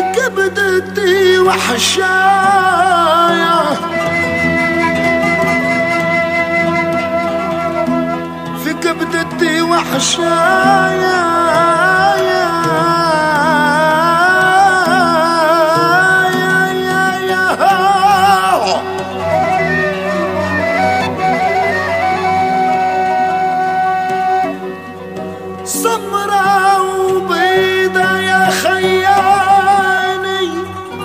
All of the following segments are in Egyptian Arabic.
كبدتي وحشايا في كبدتي وحشايا سمرة وبيضة يا خياني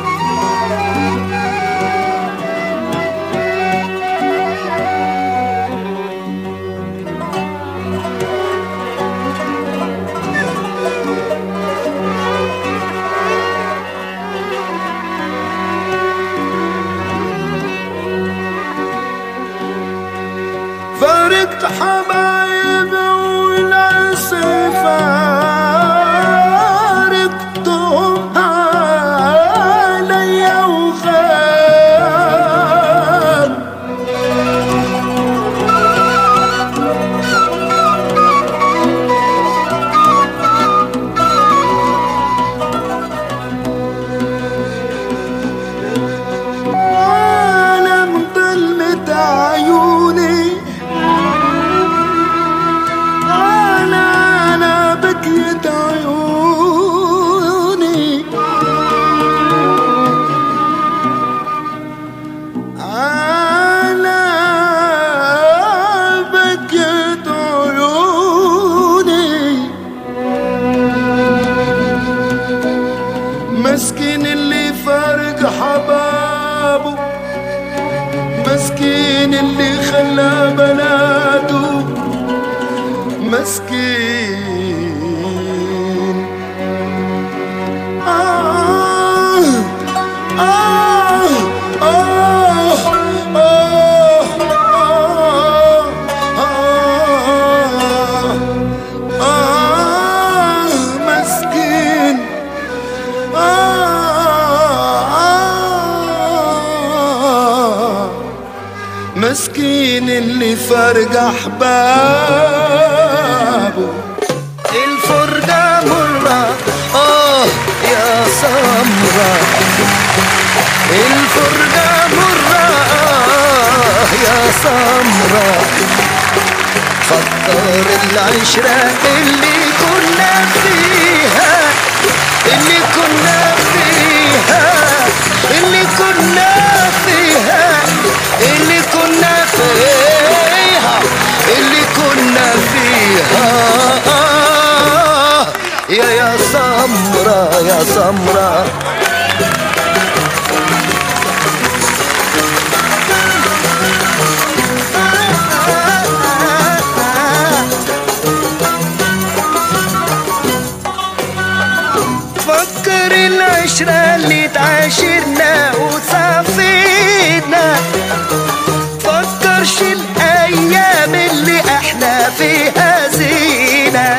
فارقت حبايبي وناس فارقتهم عليا وغاب وانا مظلمة عيوني انا انا بكيت عيوني انا بكيت عيوني مسكين اللي فارق حبابه مسكين اللي خلى بناته مسكين آه آه آه آه آه آه مسكين آه مسكين اللي فرق احبابه الفرقة مرة آه يا سمرة الفرقة مرة آه يا سمرة فكر العشرة اللي كنا فيها اللي كنا فيها اللي كنا فيها اللي كنا فيها اللي كنا فيها يا يا سمرة يا سمرة فكر العشرة اللي تعاشرنا وصافينا فكرش الأيام اللي احنا فيها زينة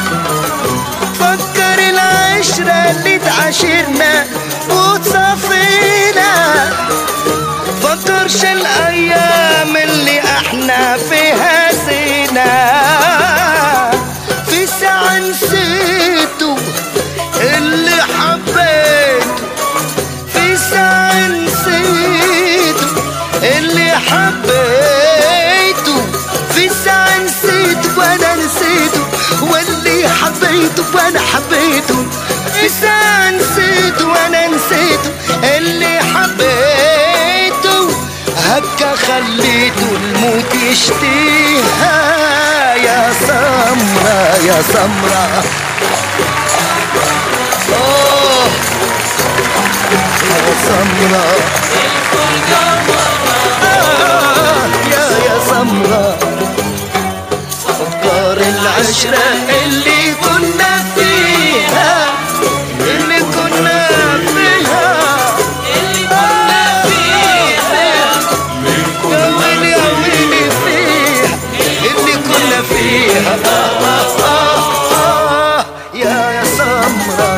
فكر العشرة اللي تعاشرنا وتصافينا فكرش الأيام اللي احنا فيها زينة في ساعة نسيته اللي حبيته في ساعة نسيته اللي حبيته في ساعة نسيته وانا نسيته واللي حبيته وانا حبيته في ساعة نسيته وانا نسيته اللي حبيته هكا خليته الموت يشتيها يا سمرة يا سمرة أوه يا سمرة آه، يا يا سمرة فكر العشرة اللي كنا فيها اللي كنا فيها اللي كنا فيها يا ويلي يا ويلي فيها اللي كنا فيها آه آه آه آه يا يا سمرة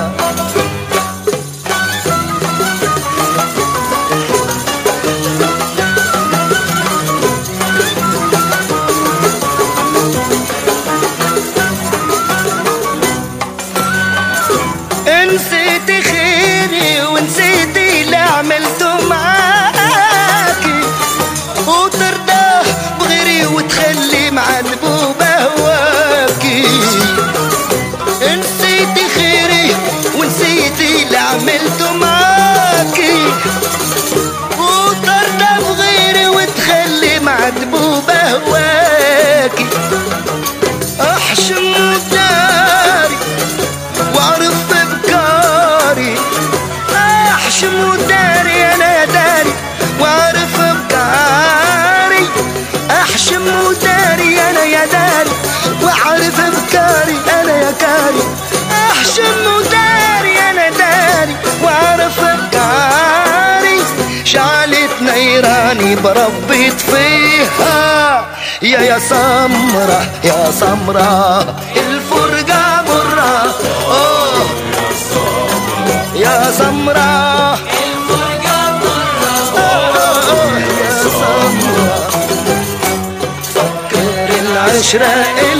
ربيت فيها يا يا سمرة يا سمرة الفرقة مرة أوه يا سمرة آه، يا سمرة فكر العشرة